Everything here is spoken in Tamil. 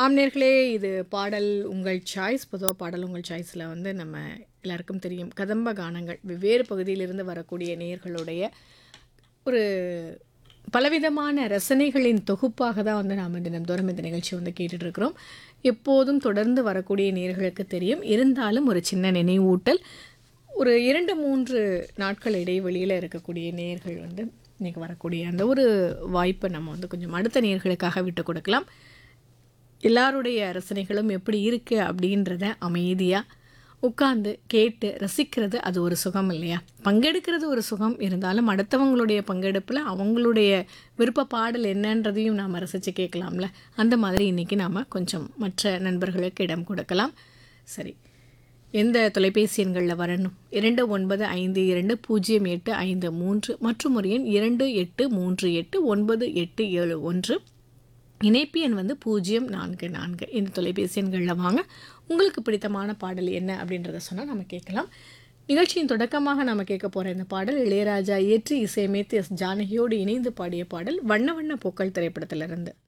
ஆம் நேர்களே இது பாடல் உங்கள் சாய்ஸ் பொதுவாக பாடல் உங்கள் சாய்ஸில் வந்து நம்ம எல்லாருக்கும் தெரியும் கதம்ப கானங்கள் வெவ்வேறு பகுதியிலிருந்து வரக்கூடிய நேயர்களுடைய ஒரு பலவிதமான ரசனைகளின் தொகுப்பாக தான் வந்து நாம் தினந்தோறும் இந்த நிகழ்ச்சி வந்து கேட்டுட்டு இருக்கிறோம் எப்போதும் தொடர்ந்து வரக்கூடிய நேர்களுக்கு தெரியும் இருந்தாலும் ஒரு சின்ன நினைவூட்டல் ஒரு இரண்டு மூன்று நாட்கள் இடைவெளியில் இருக்கக்கூடிய நேர்கள் வந்து இன்றைக்கி வரக்கூடிய அந்த ஒரு வாய்ப்பை நம்ம வந்து கொஞ்சம் அடுத்த நேர்களுக்காக விட்டு கொடுக்கலாம் எல்லாருடைய ரசனைகளும் எப்படி இருக்குது அப்படின்றத அமைதியாக உட்காந்து கேட்டு ரசிக்கிறது அது ஒரு சுகம் இல்லையா பங்கெடுக்கிறது ஒரு சுகம் இருந்தாலும் அடுத்தவங்களுடைய பங்கெடுப்பில் அவங்களுடைய விருப்ப பாடல் என்னன்றதையும் நாம் ரசித்து கேட்கலாம்ல அந்த மாதிரி இன்றைக்கி நாம் கொஞ்சம் மற்ற நண்பர்களுக்கு இடம் கொடுக்கலாம் சரி எந்த தொலைபேசி எண்களில் வரணும் இரண்டு ஒன்பது ஐந்து இரண்டு பூஜ்ஜியம் எட்டு ஐந்து மூன்று மற்றும் ஒரு எண் இரண்டு எட்டு மூன்று எட்டு ஒன்பது எட்டு ஏழு ஒன்று இணைப்பு எண் வந்து பூஜ்ஜியம் நான்கு நான்கு இந்த தொலைபேசி எண்களில் வாங்க உங்களுக்கு பிடித்தமான பாடல் என்ன அப்படின்றத சொன்னால் நம்ம கேட்கலாம் நிகழ்ச்சியின் தொடக்கமாக நம்ம கேட்க போகிற இந்த பாடல் இளையராஜா இயற்றி இசையமைத்து எஸ் ஜானகியோடு இணைந்து பாடிய பாடல் வண்ண வண்ண பூக்கள் திரைப்படத்திலிருந்து